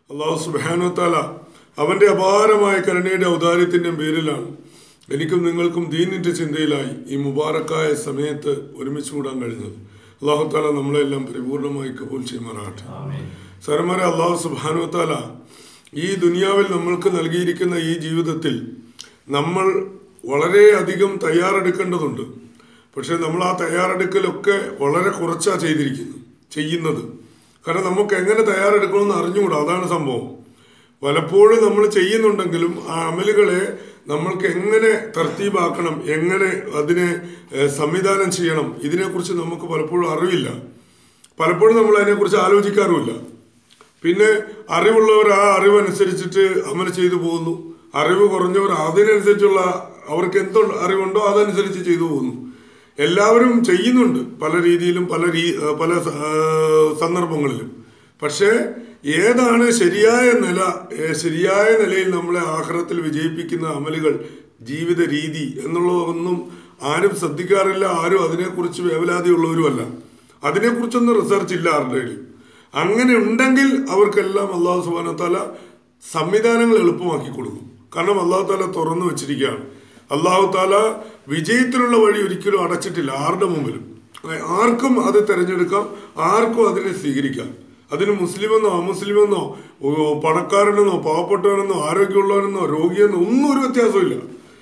അള്ളാഹു സുബാനുത്താല അവന്റെ അപാരമായ കരുണയുടെ ഔദാര്യത്തിൻ്റെ പേരിലാണ് എനിക്കും നിങ്ങൾക്കും ദീനിന്റെ ചിന്തയിലായി ഈ മുബാറക്കായ സമയത്ത് ഒരുമിച്ച് കൂടാൻ കഴിഞ്ഞത് അള്ളാഹു താല നമ്മളെല്ലാം പരിപൂർണമായി കബൂൽ ചെയ്യുമാറാകട്ടെ സരമര അള്ളാഹു സുബാനുത്താല ഈ ദുനിയാവിൽ നമ്മൾക്ക് നൽകിയിരിക്കുന്ന ഈ ജീവിതത്തിൽ നമ്മൾ വളരെയധികം തയ്യാറെടുക്കേണ്ടതുണ്ട് പക്ഷെ നമ്മൾ ആ തയ്യാറെടുക്കലൊക്കെ വളരെ കുറച്ചാ ചെയ്തിരിക്കുന്നു ചെയ്യുന്നത് കാരണം നമുക്ക് എങ്ങനെ തയ്യാറെടുക്കണമെന്ന് അറിഞ്ഞുകൂടാ അതാണ് സംഭവം പലപ്പോഴും നമ്മൾ ചെയ്യുന്നുണ്ടെങ്കിലും ആ അമലുകളെ നമ്മൾക്ക് എങ്ങനെ തർത്തീബാക്കണം എങ്ങനെ അതിനെ ഏഹ്, സംവിധാനം ചെയ്യണം ഇതിനെക്കുറിച്ച് നമുക്ക് പലപ്പോഴും അറിവില്ല പലപ്പോഴും നമ്മൾ അതിനെക്കുറിച്ച് ആലോചിക്കാറുമില്ല പിന്നെ അറിവുള്ളവർ ആ അറിവനുസരിച്ചിട്ട് അമൽ ചെയ്തു പോകുന്നു അറിവ് കുറഞ്ഞവർ അതിനനുസരിച്ചുള്ള അവർക്ക് എന്തോ അറിവുണ്ടോ അതനുസരിച്ച് ചെയ്തു പോകുന്നു എല്ലാവരും ചെയ്യുന്നുണ്ട് പല രീതിയിലും പല രീ പല ആ, സന്ദർഭങ്ങളിലും പക്ഷേ ഏതാണ് ശരിയായ നില ഏ, ശരിയായ നിലയിൽ നമ്മളെ ആഹ്റത്തിൽ വിജയിപ്പിക്കുന്ന അമലുകൾ ജീവിത രീതി എന്നുള്ളതൊന്നും ആരും ശ്രദ്ധിക്കാറില്ല ആരും അതിനെക്കുറിച്ച് വേവലാതിയുള്ളവരുമല്ല അതിനെക്കുറിച്ചൊന്നും റിസർച്ച് ഇല്ല ആരുടെയും അങ്ങനെ ഉണ്ടെങ്കിൽ അവർക്കെല്ലാം അള്ളാഹു സുബാന താല സംവിധാനങ്ങൾ എളുപ്പമാക്കി കൊടുക്കും കാരണം അള്ളാഹു താല തുറന്നു വെച്ചിരിക്കുകയാണ് അള്ളാഹു താല വിജയത്തിനുള്ള വഴി ഒരിക്കലും അടച്ചിട്ടില്ല ആരുടെ മുമ്പിലും ഏ, ആർക്കും അത് തിരഞ്ഞെടുക്കാം ആർക്കും അതിനെ സ്വീകരിക്കാം അതിന് മുസ്ലിമെന്നോ അമുസ്ലിമെന്നോ ഓ, പണക്കാരനെന്നോ പാവപ്പെട്ടവനെന്നോ ആരോഗ്യമുള്ളവനെന്നോ രോഗിയെന്നോ ഒന്നും ഒരു വ്യത്യാസമില്ല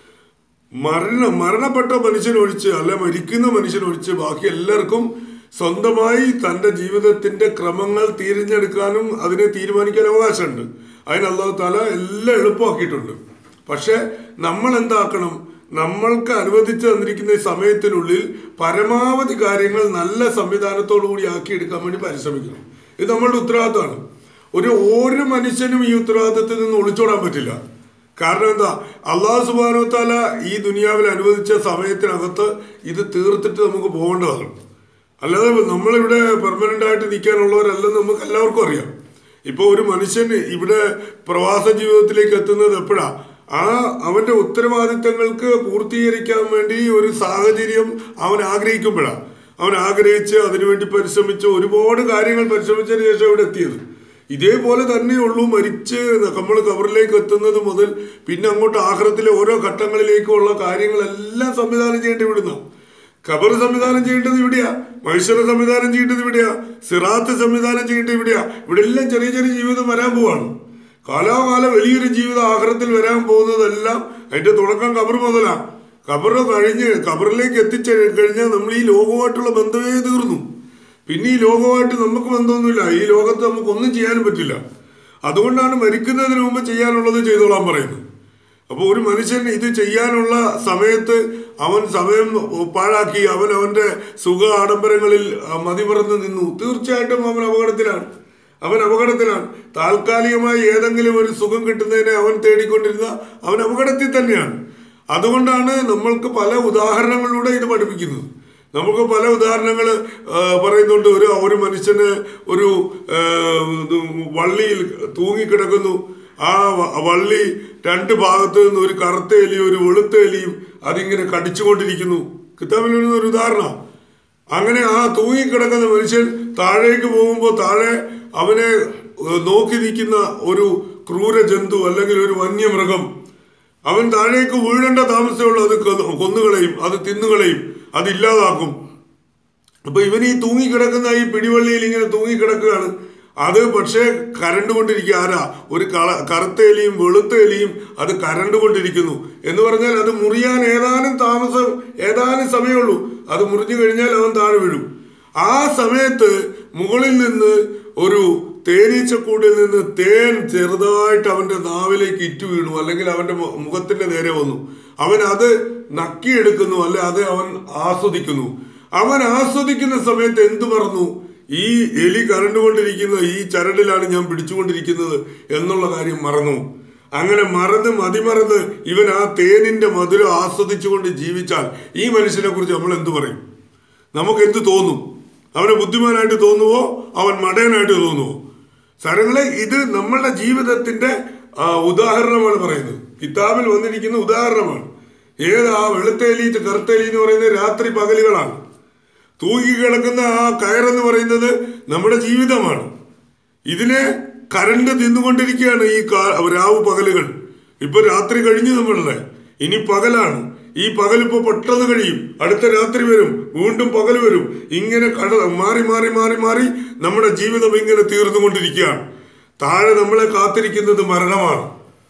മരണ മരണപ്പെട്ട മനുഷ്യനൊഴിച്ച് അല്ലെ മരിക്കുന്ന മനുഷ്യനൊഴിച്ച് ബാക്കി എല്ലാവർക്കും സ്വന്തമായി തന്റെ ജീവിതത്തിന്റെ ക്രമങ്ങൾ തിരഞ്ഞെടുക്കാനും അതിനെ തീരുമാനിക്കാൻ അവകാശമുണ്ട് അതിന് അള്ളാഹു താല എല്ലാം എളുപ്പമാക്കിയിട്ടുണ്ട് പക്ഷെ നമ്മൾ എന്താക്കണം നമ്മൾക്ക് അനുവദിച്ചു തന്നിരിക്കുന്ന ഈ സമയത്തിനുള്ളിൽ പരമാവധി കാര്യങ്ങൾ നല്ല സംവിധാനത്തോടു കൂടി ആക്കിയെടുക്കാൻ വേണ്ടി പരിശ്രമിക്കണം ഇത് നമ്മളുടെ ഉത്തരവാദിത്തമാണ് ഒരു ഒരു മനുഷ്യനും ഈ ഉത്തരവാദിത്തത്തിൽ നിന്ന് ഒളിച്ചോടാൻ പറ്റില്ല കാരണം എന്താ അള്ളാഹു സുബാനു താല ഈ ദുനിയാവിൽ അനുവദിച്ച സമയത്തിനകത്ത് ഇത് തീർത്തിട്ട് നമുക്ക് പോകേണ്ടതാണ് അല്ലാതെ നമ്മളിവിടെ പെർമനന്റ് ആയിട്ട് നിൽക്കാനുള്ളവരല്ലെന്ന് നമുക്ക് എല്ലാവർക്കും അറിയാം ഇപ്പോൾ ഒരു മനുഷ്യൻ ഇവിടെ പ്രവാസ ജീവിതത്തിലേക്ക് എത്തുന്നത് എപ്പോഴാ ആ അവന്റെ ഉത്തരവാദിത്തങ്ങൾക്ക് പൂർത്തീകരിക്കാൻ വേണ്ടി ഒരു സാഹചര്യം അവൻ ആഗ്രഹിക്കുമ്പോഴാണ് അവൻ ആഗ്രഹിച്ച് അതിനുവേണ്ടി പരിശ്രമിച്ച് ഒരുപാട് കാര്യങ്ങൾ പരിശ്രമിച്ചതിന് ശേഷം ഇവിടെ എത്തിയത് ഇതേപോലെ തന്നെയുള്ളൂ മരിച്ച് നമ്മൾ കബറിലേക്ക് എത്തുന്നത് മുതൽ പിന്നെ അങ്ങോട്ട് ആഹ്റത്തിലെ ഓരോ ഘട്ടങ്ങളിലേക്കുള്ള കാര്യങ്ങളെല്ലാം സംവിധാനം ചെയ്യേണ്ടി വിടുന്നു ഖബർ സംവിധാനം ചെയ്യേണ്ടത് ഇവിടെയാ മനുഷ്യരെ സംവിധാനം ചെയ്യേണ്ടത് ഇവിടെയാ സിറാത്ത് സംവിധാനം ചെയ്യേണ്ടത് ഇവിടെയാ ഇവിടെ എല്ലാം ചെറിയ ചെറിയ ജീവിതം വരാൻ പോവാണ് കാലാകാലം വലിയൊരു ജീവിതം ആഹ്റത്തിൽ വരാൻ പോകുന്നതെല്ലാം അതിന്റെ തുടക്കം ഖബർ മുതലാ ഖബർ കഴിഞ്ഞ് ഖബറിലേക്ക് എത്തിച്ചു കഴിഞ്ഞാൽ നമ്മൾ ഈ ലോകവുമായിട്ടുള്ള ബന്ധമേ തീർന്നു പിന്നെ ഈ ലോകവുമായിട്ട് നമുക്ക് ബന്ധമൊന്നുമില്ല ഈ ലോകത്ത് നമുക്ക് ഒന്നും ചെയ്യാനും പറ്റില്ല അതുകൊണ്ടാണ് മരിക്കുന്നതിന് മുമ്പ് ചെയ്യാനുള്ളത് ചെയ്തോളാൻ പറയുന്നത് അപ്പോൾ ഒരു മനുഷ്യൻ ഇത് ചെയ്യാനുള്ള സമയത്ത് അവൻ സമയം പാഴാക്കി അവൻ അവന്റെ സുഖ ആഡംബരങ്ങളിൽ ആ, മതിമറന്ന് നിന്നു തീർച്ചയായിട്ടും അവൻ അപകടത്തിലാണ് അവൻ അപകടത്തിലാണ് താൽക്കാലികമായി ഏതെങ്കിലും ഒരു സുഖം കിട്ടുന്നതിനെ അവൻ തേടിക്കൊണ്ടിരുന്ന അവൻ അപകടത്തിൽ തന്നെയാണ് അതുകൊണ്ടാണ് നമ്മൾക്ക് പല ഉദാഹരണങ്ങളിലൂടെ ഇത് പഠിപ്പിക്കുന്നത് നമുക്ക് പല ഉദാഹരണങ്ങൾ പറയുന്നുണ്ട് ഒരു ഒരു മനുഷ്യന് ഒരു ആ, ഇത് വള്ളിയിൽ തൂങ്ങിക്കിടക്കുന്നു ആ വ- വള്ളി രണ്ട് ഭാഗത്ത് നിന്ന് ഒരു കറുത്ത എലിയും ഒരു വെളുത്ത എലിയും അതിങ്ങനെ കടിച്ചുകൊണ്ടിരിക്കുന്നു കിതാബിൽ വരുന്ന ഒരു ഉദാഹരണം അങ്ങനെ ആ തൂങ്ങിക്കിടക്കുന്ന മനുഷ്യൻ താഴേക്ക് പോകുമ്പോൾ താഴെ അവനെ ഏഹ്, നോക്കി നിൽക്കുന്ന ഒരു ക്രൂര ജന്തു അല്ലെങ്കിൽ ഒരു വന്യമൃഗം അവൻ താഴേക്ക് വീഴേണ്ട താമസമുള്ളൂ അത് കൊന്ന് കൊന്നുകളയും അത് തിന്നുകളയും അത് ഇല്ലാതാക്കും അപ്പൊ ഇവൻ ഈ തൂങ്ങിക്കിടക്കുന്ന ഈ പിടിവള്ളിയിൽ ഇങ്ങനെ തൂങ്ങിക്കിടക്കുകയാണ് അത് പക്ഷേ കരണ്ട് കൊണ്ടിരിക്കുക ആരാ ഒരു കള കറുത്ത എലിയും വെളുത്ത എലിയും അത് കരണ്ട് കൊണ്ടിരിക്കുന്നു എന്ന് പറഞ്ഞാൽ അത് മുറിയാൻ ഏതാനും താമസം ഏതാനും സമയമുള്ളൂ അത് മുറിഞ്ഞു കഴിഞ്ഞാൽ അവൻ താഴെ വീഴും ആ സമയത്ത് മുകളിൽ നിന്ന് ഒരു തേനീച്ചക്കൂടിൽ നിന്ന് തേൻ ചെറുതായിട്ട് അവന്റെ നാവിലേക്ക് ഇറ്റു വീണു അല്ലെങ്കിൽ അവന്റെ മു- മുഖത്തിന്റെ നേരെ വന്നു അവൻ അത് നക്കിയെടുക്കുന്നു അല്ലെ അത് അവൻ ആസ്വദിക്കുന്നു അവൻ ആസ്വദിക്കുന്ന സമയത്ത് എന്തു പറഞ്ഞു ഈ എലി കരണ്ടുകൊണ്ടിരിക്കുന്ന ഈ ചരടിലാണ് ഞാൻ പിടിച്ചുകൊണ്ടിരിക്കുന്നത് എന്നുള്ള കാര്യം മറന്നു അങ്ങനെ മറന്ന് മതിമറന്ന് ഇവൻ ആ തേനിന്റെ മധുരം ആസ്വദിച്ചുകൊണ്ട് ജീവിച്ചാൽ ഈ മനുഷ്യനെ കുറിച്ച് നമ്മൾ എന്തു പറയും നമുക്ക് എന്ത് തോന്നും അവന് ബുദ്ധിമാനായിട്ട് തോന്നുവോ അവൻ മടയനായിട്ട് തോന്നുവോ സാരങ്ങളെ ഇത് നമ്മളുടെ ജീവിതത്തിന്റെ ആ, ഉദാഹരണമാണ് പറയുന്നത് കിതാബിൽ വന്നിരിക്കുന്ന ഉദാഹരണമാണ് ഏതാ വെളുത്തേലി കറുത്തേലി എന്ന് പറയുന്നത് രാത്രി പകലുകളാണ് തൂങ്ങി കിടക്കുന്ന ആ കയറെന്ന് പറയുന്നത് നമ്മുടെ ജീവിതമാണ് ഇതിനെ കരണ്ട് തിന്നുകൊണ്ടിരിക്കുകയാണ് ഈ കാ- രാവ് പകലുകൾ ഇപ്പൊ രാത്രി കഴിഞ്ഞു നമ്മളുടെ ഇനി പകലാണ് ഈ പകൽ ഇപ്പൊ പെട്ടെന്ന് കഴിയും അടുത്ത രാത്രി വരും വീണ്ടും പകൽ വരും ഇങ്ങനെ കട മാറി മാറി മാറി മാറി നമ്മുടെ ജീവിതം ഇങ്ങനെ തീർന്നുകൊണ്ടിരിക്കുകയാണ് താഴെ നമ്മളെ കാത്തിരിക്കുന്നത് മരണമാണ്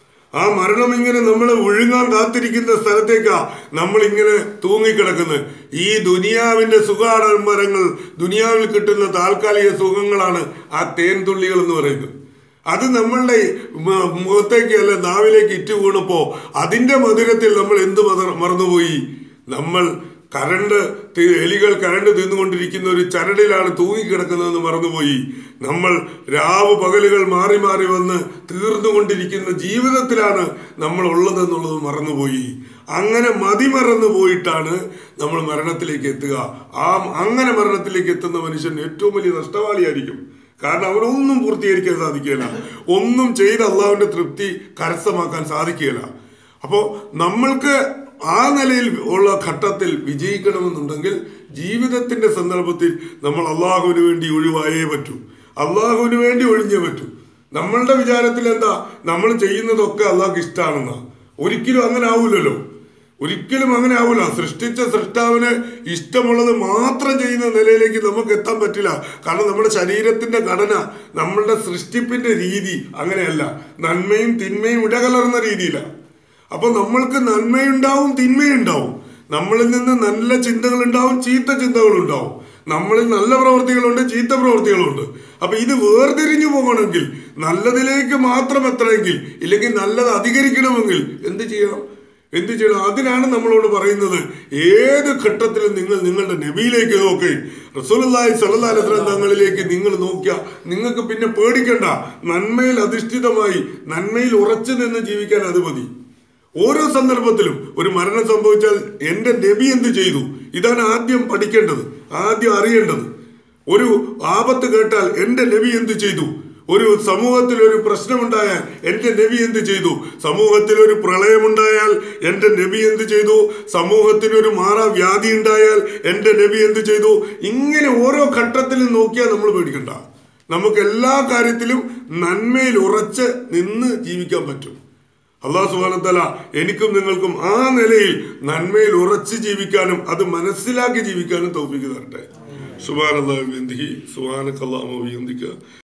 ആ മരണം ഇങ്ങനെ നമ്മളെ ഒഴുങ്ങാൻ കാത്തിരിക്കുന്ന സ്ഥലത്തേക്കാ നമ്മൾ ഇങ്ങനെ തൂങ്ങിക്കിടക്കുന്നത് ഈ ദുനിയാവിന്റെ സുഖാഡംബരങ്ങൾ ദുനിയാവിൽ കിട്ടുന്ന താൽക്കാലിക സുഖങ്ങളാണ് ആ തേൻ തുള്ളികൾ എന്ന് പറയുന്നത് അത് നമ്മളുടെ മ- മുഖത്തേക്ക് അല്ല നാവിലേക്ക് ഇറ്റു വീണപ്പോ അതിന്റെ മധുരത്തിൽ നമ്മൾ എന്ത് മത- മറന്നുപോയി നമ്മൾ കരണ്ട് തി- എലികൾ കരണ്ട് തിന്നുകൊണ്ടിരിക്കുന്ന ഒരു ചരടിലാണ് തൂങ്ങിക്കിടക്കുന്നതെന്ന് മറന്നുപോയി നമ്മൾ രാവ് പകലുകൾ മാറി മാറി വന്ന് തീർന്നുകൊണ്ടിരിക്കുന്ന ജീവിതത്തിലാണ് നമ്മൾ ഉള്ളതെന്നുള്ളത് മറന്നുപോയി അങ്ങനെ മതിമറന്നു പോയിട്ടാണ് നമ്മൾ മരണത്തിലേക്ക് എത്തുക ആ അങ്ങനെ മരണത്തിലേക്ക് എത്തുന്ന മനുഷ്യൻ ഏറ്റവും വലിയ നഷ്ടവാളിയായിരിക്കും കാരണം അവനൊന്നും പൂർത്തീകരിക്കാൻ സാധിക്കുകയില്ല ഒന്നും ചെയ്ത് അള്ളാഹുവിന്റെ തൃപ്തി കരസ്ഥമാക്കാൻ സാധിക്കുകയില്ല അപ്പോൾ നമ്മൾക്ക് ആ നിലയിൽ ഉള്ള ഘട്ടത്തിൽ വിജയിക്കണമെന്നുണ്ടെങ്കിൽ ജീവിതത്തിന്റെ സന്ദർഭത്തിൽ നമ്മൾ അള്ളാഹുവിന് വേണ്ടി ഒഴിവായേ പറ്റൂ അള്ളാഹുവിന് വേണ്ടി ഒഴിഞ്ഞേ പറ്റൂ നമ്മളുടെ വിചാരത്തിൽ എന്താ നമ്മൾ ചെയ്യുന്നതൊക്കെ അള്ളാഹ്ക്ക് ഇഷ്ടമാണെന്നാ ഒരിക്കലും അങ്ങനെ ആവൂലല്ലോ ഒരിക്കലും അങ്ങനെ ആവില്ല സൃഷ്ടിച്ച സൃഷ്ടാവിന് ഇഷ്ടമുള്ളത് മാത്രം ചെയ്യുന്ന നിലയിലേക്ക് നമുക്ക് എത്താൻ പറ്റില്ല കാരണം നമ്മുടെ ശരീരത്തിന്റെ ഘടന നമ്മളുടെ സൃഷ്ടിപ്പിന്റെ രീതി അങ്ങനെയല്ല നന്മയും തിന്മയും ഇടകലർന്ന രീതിയിലാണ് അപ്പൊ നമ്മൾക്ക് നന്മയുണ്ടാവും തിന്മയുണ്ടാവും നമ്മളിൽ നിന്ന് നല്ല ചിന്തകൾ ഉണ്ടാവും ചീത്ത ചിന്തകൾ ഉണ്ടാവും നമ്മളിൽ നല്ല പ്രവൃത്തികളുണ്ട് ചീത്ത പ്രവൃത്തികളുണ്ട് അപ്പൊ ഇത് വേർതിരിഞ്ഞു പോകണമെങ്കിൽ നല്ലതിലേക്ക് മാത്രം എത്തണമെങ്കിൽ ഇല്ലെങ്കിൽ നല്ലത് അധികരിക്കണമെങ്കിൽ എന്ത് ചെയ്യണം എന്ത് ചെയ്യണം അതിനാണ് നമ്മളോട് പറയുന്നത് ഏത് ഘട്ടത്തിലും നിങ്ങൾ നിങ്ങളുടെ നബിയിലേക്ക് നോക്കി റസൂലുള്ളാഹി സ്വല്ലല്ലാഹി അലൈഹി വസല്ലം തങ്ങളിലേക്ക് നിങ്ങൾ നോക്കിയ നിങ്ങൾക്ക് പിന്നെ പേടിക്കണ്ട നന്മയിൽ അധിഷ്ഠിതമായി നന്മയിൽ ഉറച്ചു നിന്ന് ജീവിക്കാൻ അത് മതി ഓരോ സന്ദർഭത്തിലും ഒരു മരണം സംഭവിച്ചാൽ എന്റെ നബി എന്ത് ചെയ്തു ഇതാണ് ആദ്യം പഠിക്കേണ്ടത് ആദ്യം അറിയേണ്ടത് ഒരു ആപത്ത് കേട്ടാൽ എന്റെ നബി എന്ത് ചെയ്തു ഒരു സമൂഹത്തിൽ ഒരു പ്രശ്നമുണ്ടായാൽ എന്റെ നബി എന്ത് ചെയ്തു സമൂഹത്തിൽ ഒരു പ്രളയമുണ്ടായാൽ എന്റെ നബി എന്ത് ചെയ്തു സമൂഹത്തിന് ഒരു മാറാ വ്യാധി ഉണ്ടായാൽ എന്റെ നബി എന്ത് ചെയ്തു ഇങ്ങനെ ഓരോ ഘട്ടത്തിലും നോക്കിയാൽ നമ്മൾ പേടിക്കണ്ട നമുക്ക് എല്ലാ കാര്യത്തിലും നന്മയിൽ ഉറച്ച് നിന്ന് ജീവിക്കാൻ പറ്റും അള്ളാഹു സുബാനത്തല എനിക്കും നിങ്ങൾക്കും ആ നിലയിൽ നന്മയിൽ ഉറച്ച് ജീവിക്കാനും അത് മനസ്സിലാക്കി ജീവിക്കാനും തൗഫീക്ക് തരട്ടെ സുബാൻ അള്ളാഹു സുബാനക്കല്ലാമോ